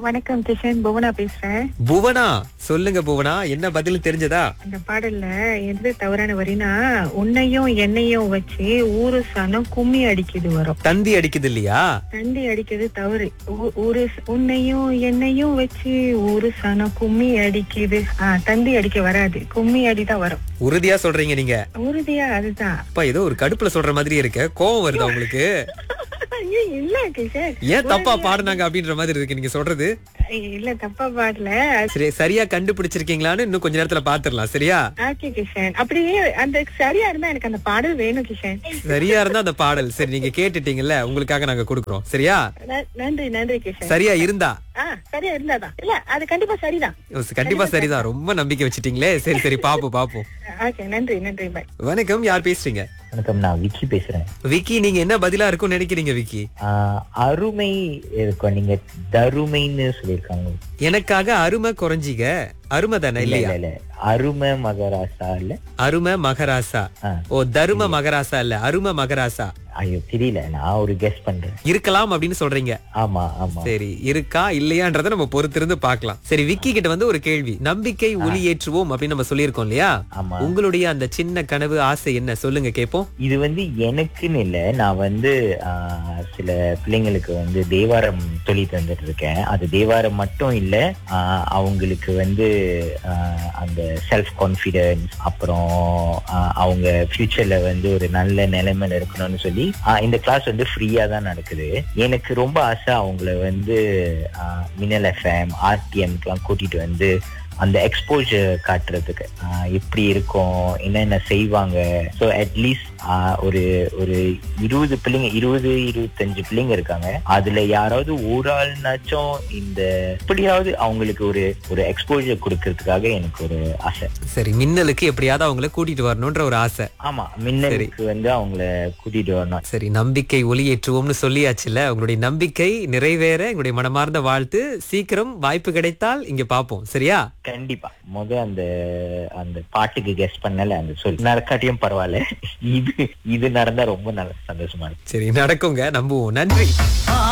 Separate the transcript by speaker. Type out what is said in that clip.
Speaker 1: வணக்கம் கிஷன் புவனா பேசுறேன்
Speaker 2: புவனா சொல்லுங்க புவனா என்ன பதில் தெரிஞ்சதா
Speaker 1: அந்த பாடல்ல எது தவறான வரினா உன்னையும் என்னையும் வச்சு ஊரு சனம் கும்மி அடிக்குது வரும்
Speaker 2: தந்தி அடிக்குது இல்லையா
Speaker 1: தண்டி அடிக்கிறது தவறு ஊ- ஊரு ச- உன்னையும் என்னையும் வச்சு ஊரு சனம் கும்மி அடிக்குது ஆ தந்தி அடிக்க வராது கும்மி அடிதான் வரும்
Speaker 2: உறுதியா சொல்றீங்க நீங்க
Speaker 1: உறுதியா அதுதான்
Speaker 2: அப்பா ஏதோ ஒரு கடுப்புல சொல்ற மாதிரி இருக்க கோவம் வருதா உங்களுக்கு
Speaker 1: ஐயோ, இல்ல கிஷன்
Speaker 2: ஏன் தப்பா பாடுனாங்க அப்படின்ற மாதிரி இருக்கு நீங்க சொல்றது
Speaker 1: இல்ல தப்பா பாடல
Speaker 2: சரி சரியா கண்டுபிடிச்சிருக்கீங்களான்னு இன்னும் கொஞ்ச நேரத்துல பாத்துரலாம் சரியா
Speaker 1: ஓகே கிஷன் அப்படியே அந்த சரியா இருந்தா எனக்கு அந்த பாடல் வேணும் கிஷன்
Speaker 2: சரியா இருந்தா அந்த பாடல் சரி நீங்க கேட்டுட்டீங்கல்ல உங்களுக்காக நாங்க கொடுக்குறோம் சரியா
Speaker 1: ந- நன்றி நன்றி கிஷன்
Speaker 2: சரியா இருந்தா
Speaker 1: ஆ சரியா இருந்தாதான் இல்ல அது கண்டிப்பா சரிதான்
Speaker 2: கண்டிப்பா சரிதான் ரொம்ப நம்பிக்கை வச்சிட்டீங்களே சரி சரி பாப்போம் பாப்போம்
Speaker 1: ஓகே நன்றி நன்றி பாய்
Speaker 2: வணக்கம் யார் பேசுறீங்க
Speaker 3: வணக்கம் நான் விக்கி பேசுறேன்
Speaker 2: விக்கி நீங்க என்ன பதிலா இருக்கும்னு நினைக்கிறீங்க விக்கி
Speaker 3: ஆஹ் அருமை இருக்கும் நீங்க தருமைன்னு சொல்லியிருக்காங்க
Speaker 2: எனக்காக அருமை குறைஞ்சிக அருமை தானே
Speaker 3: இல்ல
Speaker 2: இல்லையா
Speaker 3: இல்ல இல்ல அருமை மகராசா இல்ல
Speaker 2: அருமை மகராசா
Speaker 3: ஆ.
Speaker 2: ஓ தரும மகராசா இல்ல அருமை மகராசா
Speaker 3: ஐயோ தெரியல நான் ஒரு கெஸ் பண்றேன்
Speaker 2: இருக்கலாம் அப்படின்னு சொல்றீங்க
Speaker 3: ஆமா ஆமா
Speaker 2: சரி இருக்கா இல்லையான்றத நம்ம பொறுத்திருந்து பார்க்கலாம் சரி விக்கி கிட்ட வந்து ஒரு கேள்வி நம்பிக்கை ஒளி ஏற்றுவோம் அப்படின்னு நம்ம சொல்லியிருக்கோம் இல்லையா
Speaker 3: ஆமா
Speaker 2: உங்களுடைய அந்த சின்ன கனவு ஆசை என்ன சொல்லுங்க கேப்போம்
Speaker 3: இது வந்து எனக்குன்னு இல்ல நான் வந்து ஆஹ், சில பிள்ளைங்களுக்கு வந்து தேவாரம் சொல்லி தந்துட்டு இருக்கேன் அது தேவாரம் மட்டும் இல்ல ஆஹ், அவங்களுக்கு வந்து ஆஹ், அந்த செல்ஃப் கான்பிடன்ஸ் அப்புறம் ஆஹ், அவங்க ஃபியூச்சர்ல வந்து ஒரு நல்ல நிலைமையில இருக்கணும்னு சொல்லி ஆஹ், இந்த கிளாஸ் வந்து ஃப்ரீயா தான் நடக்குது எனக்கு ரொம்ப ஆசை அவங்கள வந்து ஆஹ், மின்னல் எஃப்எம் ஆர்டிஎம்க்கெல்லாம் கூட்டிட்டு வந்து அந்த எக்ஸ்போஜர் காட்டுறதுக்கு ஆஹ் எப்படி இருக்கும் என்னென்ன செய்வாங்க ஸோ அட்லீஸ்ட் ஒரு ஒரு இருபது பிள்ளைங்க இருபது இருபத்தஞ்சு பிள்ளைங்க இருக்காங்க அதுல யாராவது ஒரு ஆள்னாச்சும் இந்த எப்படியாவது அவங்களுக்கு ஒரு ஒரு எக்ஸ்போஜர் கொடுக்கறதுக்காக எனக்கு ஒரு ஆசை
Speaker 2: சரி மின்னலுக்கு எப்படியாவது அவங்கள கூட்டிட்டு வரணும்ன்ற ஒரு ஆசை
Speaker 3: ஆமா மின்னலுக்கு வந்து அவங்கள கூட்டிட்டு வரணும்
Speaker 2: சரி நம்பிக்கை ஒளியேற்றுவோம்னு சொல்லியாச்சுல உங்களுடைய நம்பிக்கை நிறைவேற எங்களுடைய மனமார்ந்த வாழ்த்து சீக்கிரம் வாய்ப்பு கிடைத்தால் இங்க பாப்போம் சரியா
Speaker 3: கண்டிப்பா முத அந்த அந்த பாட்டுக்கு கெஸ் பண்ணல அந்த சொல் நடக்காட்டியும் பரவாயில்ல இது இது நடந்தா ரொம்ப நல்ல சந்தோஷமா இருக்கு
Speaker 2: சரி நடக்குங்க நம்புவோம் நன்றி